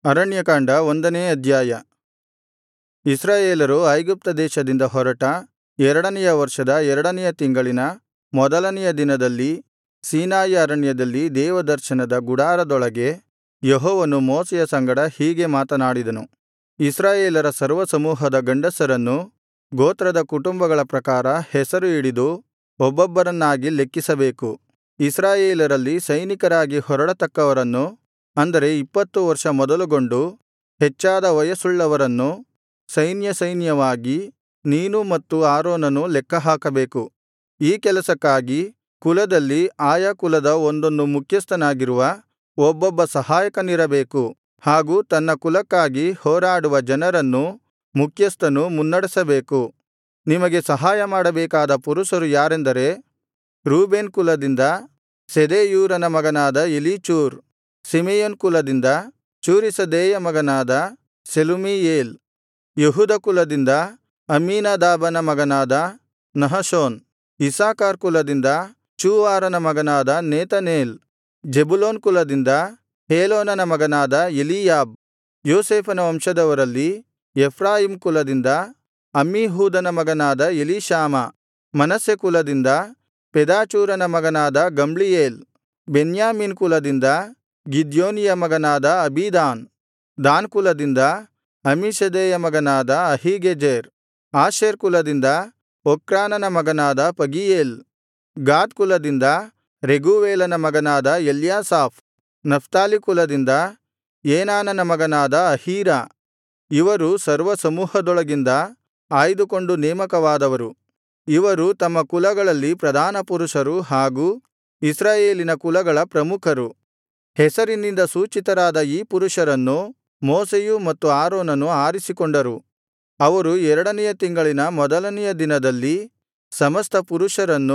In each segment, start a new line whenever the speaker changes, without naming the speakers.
ಅರಣ್ಯಕಾಂಡ ಒಂದನೇ ಅಧ್ಯಾಯ ಇಸ್ರಾಯೇಲರು ಐಗುಪ್ತ ದೇಶದಿಂದ ಹೊರಟ ಎರಡನೆಯ ವರ್ಷದ ಎರಡನೆಯ ತಿಂಗಳಿನ ಮೊದಲನೆಯ ದಿನದಲ್ಲಿ ಸೀನಾಯಿ ಅರಣ್ಯದಲ್ಲಿ ದೇವದರ್ಶನದ ಗುಡಾರದೊಳಗೆ ಯೆಹೋವನು ಮೋಶೆಯ ಸಂಗಡ ಹೀಗೆ ಮಾತನಾಡಿದನು ಇಸ್ರಾಯೇಲರ ಸರ್ವಸಮೂಹದ ಗಂಡಸರನ್ನು ಗೋತ್ರದ ಕುಟುಂಬಗಳ ಪ್ರಕಾರ ಹೆಸರು ಹಿಡಿದು ಒಬ್ಬೊಬ್ಬರನ್ನಾಗಿ ಲೆಕ್ಕಿಸಬೇಕು ಇಸ್ರಾಯೇಲರಲ್ಲಿ ಸೈನಿಕರಾಗಿ ಹೊರಡತಕ್ಕವರನ್ನು ಅಂದರೆ ಇಪ್ಪತ್ತು ವರ್ಷ ಮೊದಲುಗೊಂಡು ಹೆಚ್ಚಾದ ವಯಸ್ಸುಳ್ಳವರನ್ನು ಸೈನ್ಯಸೈನ್ಯವಾಗಿ ನೀನೂ ಮತ್ತು ಆರೋನನೂ ಲೆಕ್ಕಹಾಕಬೇಕು ಈ ಕೆಲಸಕ್ಕಾಗಿ ಕುಲದಲ್ಲಿ ಆಯಾ ಕುಲದ ಒಂದೊಂದು ಮುಖ್ಯಸ್ಥನಾಗಿರುವ ಒಬ್ಬೊಬ್ಬ ಸಹಾಯಕನಿರಬೇಕು ಹಾಗೂ ತನ್ನ ಕುಲಕ್ಕಾಗಿ ಹೋರಾಡುವ ಜನರನ್ನು ಮುಖ್ಯಸ್ಥನು ಮುನ್ನಡೆಸಬೇಕು ನಿಮಗೆ ಸಹಾಯಮಾಡಬೇಕಾದ ಪುರುಷರು ಯಾರೆಂದರೆ ರೂಬೇನ್ ಕುಲದಿಂದ ಶೆದೇಯೂರನ ಮಗನಾದ ಎಲೀಚೂರ್ ಸಿಮೆಯೋನ್ ಕುಲದಿಂದ ಚೂರೀಷದ್ದೈಯ ಮಗನಾದ ಶೆಲುಮೀಯೇಲ್ ಯೆಹೂದ ಕುಲದಿಂದ ಅಮ್ಮೀನಾದಾಬನ ಮಗನಾದ ನಹಶೋನ್ ಇಸ್ಸಾಕಾರ್ ಕುಲದಿಂದ ಚೂವಾರನ ಮಗನಾದ ನೆತನೇಲ್ ಜೆಬುಲೂನ್ ಕುಲದಿಂದ ಹೇಲೋನನ ಮಗನಾದ ಎಲೀಯಾಬ್ ಯೋಸೇಫನ ವಂಶದವರಲ್ಲಿ ಎಫ್ರಾಯೀಮ್ ಕುಲದಿಂದ ಅಮ್ಮೀಹೂದನ ಮಗನಾದ ಎಲೀಷಾಮ ಮನಸ್ಸೆ ಕುಲದಿಂದ ಪೆದಾಚೂರನ ಮಗನಾದ ಗಮ್ಲೀಯೇಲ್ ಬೆನ್ಯಾಮೀನ್ ಕುಲದಿಂದ ಗಿದ್ಯೋನಿಯ ಮಗನಾದ ಅಬೀದಾನ್ ದಾನ್ ಕುಲದಿಂದ ಅಮ್ಮೀಷದ್ದೈಯ ಮಗನಾದ ಅಹೀಗೆಜೆರ್ ಆಶೇರ್ ಕುಲದಿಂದ ಒಕ್ರಾನನ ಮಗನಾದ ಪಗೀಯೇಲ್ ಗಾದ್ ಕುಲದಿಂದ ರೆಗೂವೇಲನ ಮಗನಾದ ಎಲ್ಯಾಸಾಫ್ ನಫ್ತಾಲಿ ಕುಲದಿಂದ ಏನಾನನ ಮಗನಾದ ಅಹೀರ ಇವರು ಸರ್ವಸಮೂಹದೊಳಗಿಂದ ಆಯ್ದುಕೊಂಡು ನೇಮಕವಾದವರು ಇವರು ತಮ್ಮ ಕುಲಗಳಲ್ಲಿ ಪ್ರಧಾನಪುರುಷರು ಹಾಗೂ ಇಸ್ರಾಯೇಲಿನ ಕುಲಗಳ ಪ್ರಮುಖರು ಹೆಸರಿನಿಂದ ಸೂಚಿತರಾದ ಈ ಪುರುಷರನ್ನು ಮೋಶೆಯೂ ಮತ್ತು ಆರೋನನೂ ಆರಿಸಿಕೊಂಡರು ಅವರು ಎರಡನೆಯ ತಿಂಗಳಿನ ಮೊದಲನೆಯ ದಿನದಲ್ಲಿ ಸಮಸ್ತ ಪುರುಷರನ್ನೂ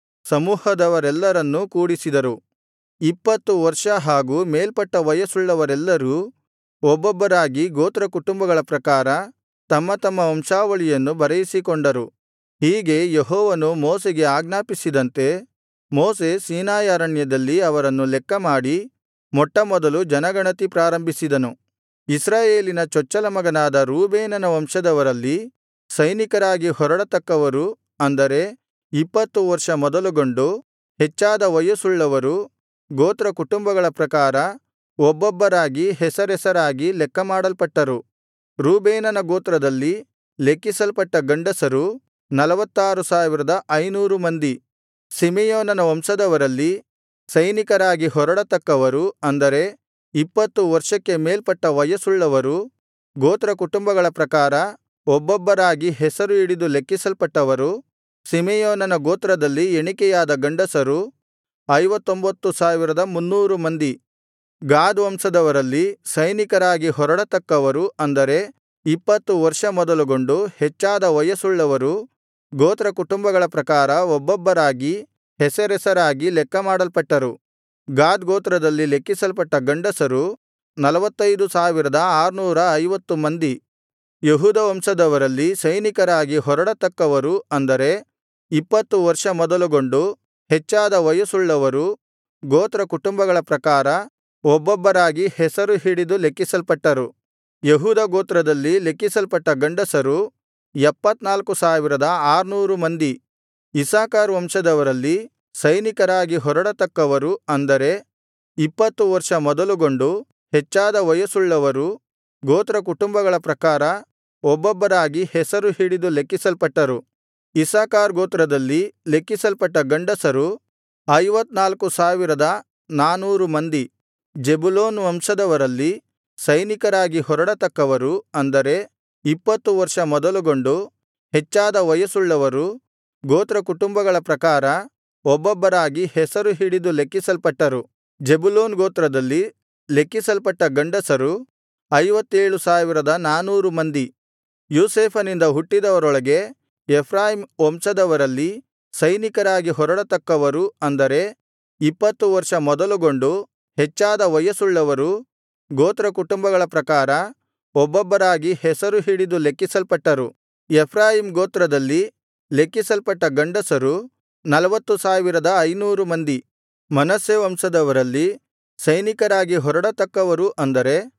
ಸಮೂಹದವರೆಲ್ಲರನ್ನೂ ಕೂಡಿಸಿದರು ಇಪ್ಪತ್ತು ವರ್ಷ ಹಾಗೂ ಮೇಲ್ಪಟ್ಟ ವಯಸ್ಸುಳ್ಳವರೆಲ್ಲರೂ ಒಬ್ಬೊಬ್ಬರಾಗಿ ಗೋತ್ರಕುಟುಂಬಗಳ ಪ್ರಕಾರ ತಮ್ಮ ತಮ್ಮ ವಂಶಾವಳಿಯನ್ನು ಬರೆಯಿಸಿಕೊಂಡರು ಹೀಗೆ ಯೆಹೋವನು ಮೋಶೆಗೆ ಆಜ್ಞಾಪಿಸಿದಂತೆ ಮೋಶೆ ಸೀನಾಯಿ ಅರಣ್ಯದಲ್ಲಿ ಅವರನ್ನು ಲೆಕ್ಕಮಾಡಿ ಮೊಟ್ಟಮೊದಲು ಜನಗಣತಿ ಪ್ರಾರಂಭಿಸಿದನು ಇಸ್ರಾಯೇಲಿನ ಚೊಚ್ಚಲ ಮಗನಾದ ರೂಬೇನನ ವಂಶದವರಲ್ಲಿ ಸೈನಿಕರಾಗಿ ಹೊರಡತಕ್ಕವರು ಅಂದರೆ ಇಪ್ಪತ್ತು ವರ್ಷ ಮೊದಲುಗೊಂಡು ಹೆಚ್ಚಾದ ವಯಸ್ಸುಳ್ಳವರು ಗೋತ್ರಕುಟುಂಬಗಳ ಪ್ರಕಾರ ಒಬ್ಬೊಬ್ಬರಾಗಿ ಹೆಸರೆಸರಾಗಿ ಲೆಕ್ಕಮಾಡಲ್ಪಟ್ಟರು ರೂಬೇನನ ಗೋತ್ರದಲ್ಲಿ ಲೆಕ್ಕಿಸಲ್ಪಟ್ಟ ಗಂಡಸರು ನಲವತ್ತಾರು ಸಾವಿರದ ಐನೂರು ಮಂದಿ ಸಿಮೆಯೋನನ ವಂಶದವರಲ್ಲಿ ಸೈನಿಕರಾಗಿ ಹೊರಡತಕ್ಕವರು ಅಂದರೆ ಇಪ್ಪತ್ತು ವರ್ಷಕ್ಕೆ ಮೇಲ್ಪಟ್ಟ ವಯಸ್ಸುಳ್ಳವರು ಗೋತ್ರಕುಟುಂಬಗಳ ಪ್ರಕಾರ ಒಬ್ಬೊಬ್ಬರಾಗಿ ಹೆಸರು ಹಿಡಿದು ಲೆಕ್ಕಿಸಲ್ಪಟ್ಟವರು ಸಿಮೆಯೋನನ ಗೋತ್ರದಲ್ಲಿ ಎಣಿಕೆಯಾದ ಗಂಡಸರು ಐವತ್ತೊಂಬತ್ತು ಸಾವಿರದ ಮುನ್ನೂರು ಮಂದಿ ಗಾದ್ ವಂಶದವರಲ್ಲಿ ಸೈನಿಕರಾಗಿ ಹೊರಡತಕ್ಕವರು ಅಂದರೆ ಇಪ್ಪತ್ತು ವರ್ಷ ಮೊದಲುಗೊಂಡು ಹೆಚ್ಚಾದ ವಯಸ್ಸುಳ್ಳವರು ಗೋತ್ರಕುಟುಂಬಗಳ ಪ್ರಕಾರ ಒಬ್ಬೊಬ್ಬರಾಗಿ ಹೆಸರೆಸರಾಗಿ ಲೆಕ್ಕಮಾಡಲ್ಪಟ್ಟರು ಗಾದ್ ಗೋತ್ರದಲ್ಲಿ ಲೆಕ್ಕಿಸಲ್ಪಟ್ಟ ಗಂಡಸರು ನಲವತ್ತೈದು ಸಾವಿರದ ಆರುನೂರ ಐವತ್ತು ಮಂದಿ ಯೆಹೂದ ವಂಶದವರಲ್ಲಿ ಸೈನಿಕರಾಗಿ ಹೊರಡತಕ್ಕವರು ಅಂದರೆ ಇಪ್ಪತ್ತು ವರ್ಷ ಮೊದಲುಗೊಂಡು ಹೆಚ್ಚಾದ ವಯಸ್ಸುಳ್ಳವರು ಗೋತ್ರಕುಟುಂಬಗಳ ಪ್ರಕಾರ ಒಬ್ಬೊಬ್ಬರಾಗಿ ಹೆಸರು ಹಿಡಿದು ಲೆಕ್ಕಿಸಲ್ಪಟ್ಟರು ಯೆಹೂದ ಗೋತ್ರದಲ್ಲಿ ಲೆಕ್ಕಿಸಲ್ಪಟ್ಟ ಗಂಡಸರು ಎಪ್ಪತ್ನಾಲ್ಕು ಸಾವಿರದ ಆರುನೂರು ಮಂದಿ ಇಸ್ಸಾಕಾರ್ ವಂಶದವರಲ್ಲಿ ಸೈನಿಕರಾಗಿ ಹೊರಡತಕ್ಕವರು ಅಂದರೆ ಇಪ್ಪತ್ತು ವರ್ಷ ಮೊದಲುಗೊಂಡು ಹೆಚ್ಚಾದ ವಯಸ್ಸುಳ್ಳವರು ಗೋತ್ರಕುಟುಂಬಗಳ ಪ್ರಕಾರ ಒಬ್ಬೊಬ್ಬರಾಗಿ ಹೆಸರು ಹಿಡಿದು ಲೆಕ್ಕಿಸಲ್ಪಟ್ಟರು ಇಸ್ಸಾಕಾರ್ ಗೋತ್ರದಲ್ಲಿ ಲೆಕ್ಕಿಸಲ್ಪಟ್ಟ ಗಂಡಸರು ಐವತ್ನಾಲ್ಕು ಸಾವಿರದ ನಾನೂರು ಮಂದಿ ಜೆಬುಲೂನ್ ವಂಶದವರಲ್ಲಿ ಸೈನಿಕರಾಗಿ ಹೊರಡತಕ್ಕವರು ಅಂದರೆ ಇಪ್ಪತ್ತು ವರ್ಷ ಮೊದಲುಗೊಂಡು ಹೆಚ್ಚಾದ ವಯಸ್ಸುಳ್ಳವರು ಗೋತ್ರಕುಟುಂಬಗಳ ಪ್ರಕಾರ ಒಬ್ಬೊಬ್ಬರಾಗಿ ಹೆಸರು ಹಿಡಿದು ಲೆಕ್ಕಿಸಲ್ಪಟ್ಟರು ಜೆಬುಲೂನ್ ಗೋತ್ರದಲ್ಲಿ ಲೆಕ್ಕಿಸಲ್ಪಟ್ಟ ಗಂಡಸರು ಐವತ್ತೇಳು ಸಾವಿರದ ನಾನೂರು ಮಂದಿ ಯೋಸೇಫನಿಂದ ಹುಟ್ಟಿದವರೊಳಗೆ ಎಫ್ರಾಯೀಮ್ ವಂಶದವರಲ್ಲಿ ಸೈನಿಕರಾಗಿ ಹೊರಡತಕ್ಕವರು ಅಂದರೆ ಇಪ್ಪತ್ತು ವರ್ಷ ಮೊದಲುಗೊಂಡು ಹೆಚ್ಚಾದ ವಯಸ್ಸುಳ್ಳವರು ಗೋತ್ರಕುಟುಂಬಗಳ ಪ್ರಕಾರ ಒಬ್ಬೊಬ್ಬರಾಗಿ ಹೆಸರು ಹಿಡಿದು ಲೆಕ್ಕಿಸಲ್ಪಟ್ಟರು ಎಫ್ರಾಯೀಮ್ ಗೋತ್ರದಲ್ಲಿ ಲೆಕ್ಕಿಸಲ್ಪಟ್ಟ ಗಂಡಸರು ನಲವತ್ತು ಸಾವಿರದ ಐನೂರು ಮಂದಿ ಮನಸ್ಸೆ ವಂಶದವರಲ್ಲಿ ಸೈನಿಕರಾಗಿ ಹೊರಡತಕ್ಕವರು ಅಂದರೆ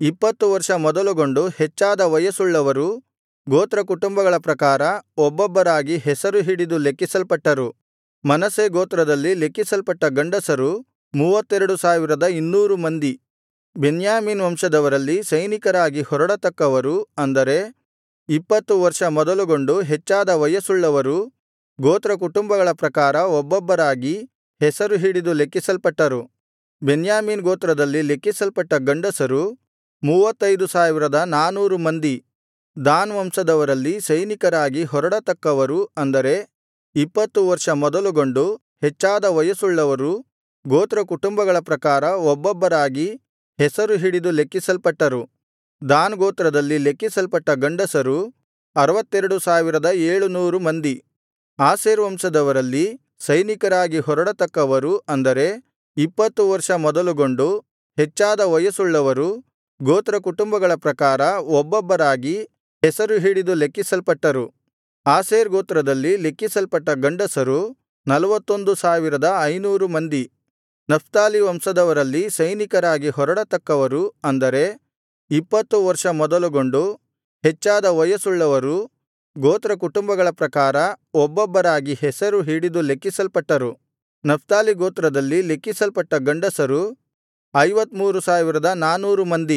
ಇಪ್ಪತ್ತು ವರ್ಷ ಮೊದಲುಗೊಂಡು ಹೆಚ್ಚಾದ ವಯಸ್ಸುಳ್ಳವರು ಗೋತ್ರಕುಟುಂಬಗಳ ಪ್ರಕಾರ ಒಬ್ಬೊಬ್ಬರಾಗಿ ಹೆಸರು ಹಿಡಿದು ಲೆಕ್ಕಿಸಲ್ಪಟ್ಟರು ಮನಸ್ಸೆ ಗೋತ್ರದಲ್ಲಿ ಲೆಕ್ಕಿಸಲ್ಪಟ್ಟ ಗಂಡಸರು ಮೂವತ್ತೆರಡು ಸಾವಿರದ ಇನ್ನೂರು ಮಂದಿ ಬೆನ್ಯಾಮೀನ್ ವಂಶದವರಲ್ಲಿ ಸೈನಿಕರಾಗಿ ಹೊರಡತಕ್ಕವರು ಅಂದರೆ ಇಪ್ಪತ್ತು ವರ್ಷ ಮೊದಲುಗೊಂಡು ಹೆಚ್ಚಾದ ವಯಸ್ಸುಳ್ಳವರು ಗೋತ್ರಕುಟುಂಬಗಳ ಪ್ರಕಾರ ಒಬ್ಬೊಬ್ಬರಾಗಿ ಹೆಸರು ಹಿಡಿದು ಲೆಕ್ಕಿಸಲ್ಪಟ್ಟರು ಬೆನ್ಯಾಮೀನ್ ಗೋತ್ರದಲ್ಲಿ ಲೆಕ್ಕಿಸಲ್ಪಟ್ಟ ಗಂಡಸರು ಮೂವತ್ತೈದು ಸಾವಿರದ ನಾನೂರು ಮಂದಿ ದಾನ್ ವಂಶದವರಲ್ಲಿ ಸೈನಿಕರಾಗಿ ಹೊರಡತಕ್ಕವರು ಅಂದರೆ ಇಪ್ಪತ್ತು ವರ್ಷ ಮೊದಲುಗೊಂಡು ಹೆಚ್ಚಾದ ವಯಸ್ಸುಳ್ಳವರು ಗೋತ್ರಕುಟುಂಬಗಳ ಪ್ರಕಾರ ಒಬ್ಬೊಬ್ಬರಾಗಿ ಹೆಸರು ಹಿಡಿದು ಲೆಕ್ಕಿಸಲ್ಪಟ್ಟರು ದಾನ್ ಗೋತ್ರದಲ್ಲಿ ಲೆಕ್ಕಿಸಲ್ಪಟ್ಟ ಗಂಡಸರು ಅರವತ್ತೆರಡು ಸಾವಿರದ ಏಳುನೂರು ಮಂದಿ ಆಶೇರ್ ವಂಶದವರಲ್ಲಿ ಸೈನಿಕರಾಗಿ ಹೊರಡತಕ್ಕವರು ಅಂದರೆ ಇಪ್ಪತ್ತು ವರ್ಷ ಮೊದಲುಗೊಂಡು ಹೆಚ್ಚಾದ ವಯಸ್ಸುಳ್ಳವರು ಗೋತ್ರಕುಟುಂಬಗಳ ಪ್ರಕಾರ ಒಬ್ಬೊಬ್ಬರಾಗಿ ಹೆಸರು ಹಿಡಿದು ಲೆಕ್ಕಿಸಲ್ಪಟ್ಟರು ಆಶೇರ್ ಗೋತ್ರದಲ್ಲಿ ಲೆಕ್ಕಿಸಲ್ಪಟ್ಟ ಗಂಡಸರು ನಲ್ವತ್ತೊಂದು ಸಾವಿರದ ಐನೂರು ಮಂದಿ ನಫ್ತಾಲಿ ವಂಶದವರಲ್ಲಿ ಸೈನಿಕರಾಗಿ ಹೊರಡತಕ್ಕವರು ಅಂದರೆ ಇಪ್ಪತ್ತು ವರ್ಷ ಮೊದಲುಗೊಂಡು ಹೆಚ್ಚಾದ ವಯಸ್ಸುಳ್ಳವರು ಗೋತ್ರಕುಟುಂಬಗಳ ಪ್ರಕಾರ ಒಬ್ಬೊಬ್ಬರಾಗಿ ಹೆಸರು ಹಿಡಿದು ಲೆಕ್ಕಿಸಲ್ಪಟ್ಟರು ನಫ್ತಾಲಿ ಗೋತ್ರದಲ್ಲಿ ಲೆಕ್ಕಿಸಲ್ಪಟ್ಟ ಗಂಡಸರು ಐವತ್ಮೂರು ಸಾವಿರದ ನಾನೂರು ಮಂದಿ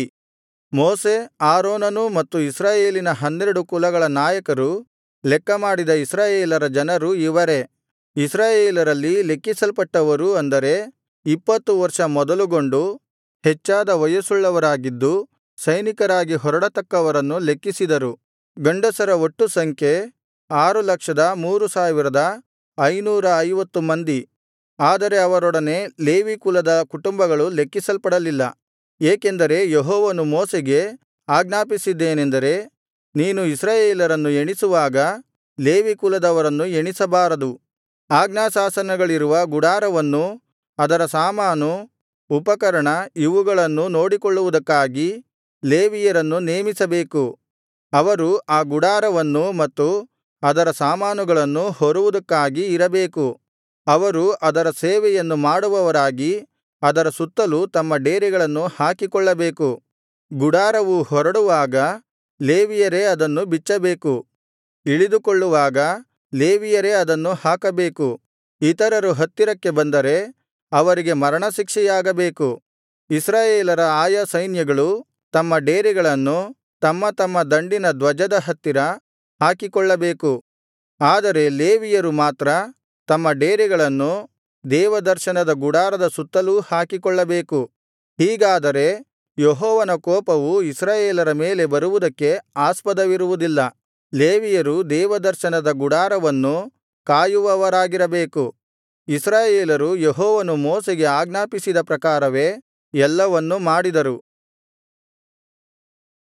ಮೋಶೆ ಆರೋನನೂ ಮತ್ತು ಇಸ್ರಾಯೇಲಿನ ಹನ್ನೆರಡು ಕುಲಗಳ ನಾಯಕರು ಲೆಕ್ಕಮಾಡಿದ ಇಸ್ರಾಯೇಲರ ಜನರು ಇವರೇ ಇಸ್ರಾಯೇಲರಲ್ಲಿ ಲೆಕ್ಕಿಸಲ್ಪಟ್ಟವರು ಅಂದರೆ ಇಪ್ಪತ್ತು ವರ್ಷ ಮೊದಲುಗೊಂಡು ಹೆಚ್ಚಾದ ವಯಸ್ಸುಳ್ಳವರಾಗಿದ್ದು ಸೈನಿಕರಾಗಿ ಹೊರಡತಕ್ಕವರನ್ನು ಲೆಕ್ಕಿಸಿದರು ಗಂಡಸರ ಒಟ್ಟು ಸಂಖ್ಯೆ ಆರು ಲಕ್ಷದ ಮೂರು ಸಾವಿರದ ಐನೂರ ಐವತ್ತು ಮಂದಿ ಆದರೆ ಅವರೊಡನೆ ಲೇವಿ ಕುಲದ ಕುಟುಂಬಗಳು ಲೆಕ್ಕಿಸಲ್ಪಡಲಿಲ್ಲ ಏಕೆಂದರೆ ಯೆಹೋವನು ಮೋಶೆಗೆ ಆಜ್ಞಾಪಿಸಿದ್ದೇನೆಂದರೆ ನೀನು ಇಸ್ರಾಯೇಲರನ್ನು ಎಣಿಸುವಾಗ ಲೇವಿ ಕುಲದವರನ್ನು ಎಣಿಸಬಾರದು ಆಜ್ಞಾಶಾಸನಗಳಿರುವ ಗುಡಾರವನ್ನೂ ಅದರ ಸಾಮಾನು ಉಪಕರಣ ಇವುಗಳನ್ನು ನೋಡಿಕೊಳ್ಳುವುದಕ್ಕಾಗಿ ಲೇವಿಯರನ್ನು ನೇಮಿಸಬೇಕು ಅವರು ಆ ಗುಡಾರವನ್ನೂ ಮತ್ತು ಅದರ ಸಾಮಾನುಗಳನ್ನು ಹೊರುವುದಕ್ಕಾಗಿ ಇರಬೇಕು ಅವರು ಅದರ ಸೇವೆಯನ್ನು ಮಾಡುವವರಾಗಿ ಅದರ ಸುತ್ತಲೂ ತಮ್ಮ ಡೇರೆಗಳನ್ನು ಹಾಕಿಕೊಳ್ಳಬೇಕು ಗುಡಾರವು ಹೊರಡುವಾಗ ಲೇವಿಯರೇ ಅದನ್ನು ಬಿಚ್ಚಬೇಕು ಇಳಿದುಕೊಳ್ಳುವಾಗ ಲೇವಿಯರೇ ಅದನ್ನು ಹಾಕಬೇಕು ಇತರರು ಹತ್ತಿರಕ್ಕೆ ಬಂದರೆ ಅವರಿಗೆ ಮರಣಶಿಕ್ಷೆಯಾಗಬೇಕು ಇಸ್ರಾಯೇಲರ ಆಯಾ ಸೈನ್ಯಗಳು ತಮ್ಮ ಡೇರೆಗಳನ್ನು ತಮ್ಮ ತಮ್ಮ ದಂಡಿನ ಧ್ವಜದ ಹತ್ತಿರ ಹಾಕಿಕೊಳ್ಳಬೇಕು ಆದರೆ ಲೇವಿಯರು ಮಾತ್ರ ತಮ್ಮ ಡೇರೆಗಳನ್ನು ದೇವದರ್ಶನದ ಗುಡಾರದ ಸುತ್ತಲೂ ಹಾಕಿಕೊಳ್ಳಬೇಕು ಹೀಗಾದರೆ ಯೆಹೋವನ ಕೋಪವು ಇಸ್ರಾಯೇಲರ ಮೇಲೆ ಬರುವುದಕ್ಕೆ ಆಸ್ಪದವಿರುವುದಿಲ್ಲ ಲೇವಿಯರು ದೇವದರ್ಶನದ ಗುಡಾರವನ್ನು ಕಾಯುವವರಾಗಿರಬೇಕು ಇಸ್ರಾಯೇಲರು ಯೆಹೋವನು ಮೋಶೆಗೆ ಆಜ್ಞಾಪಿಸಿದ ಪ್ರಕಾರವೇ ಎಲ್ಲವನ್ನೂ ಮಾಡಿದರು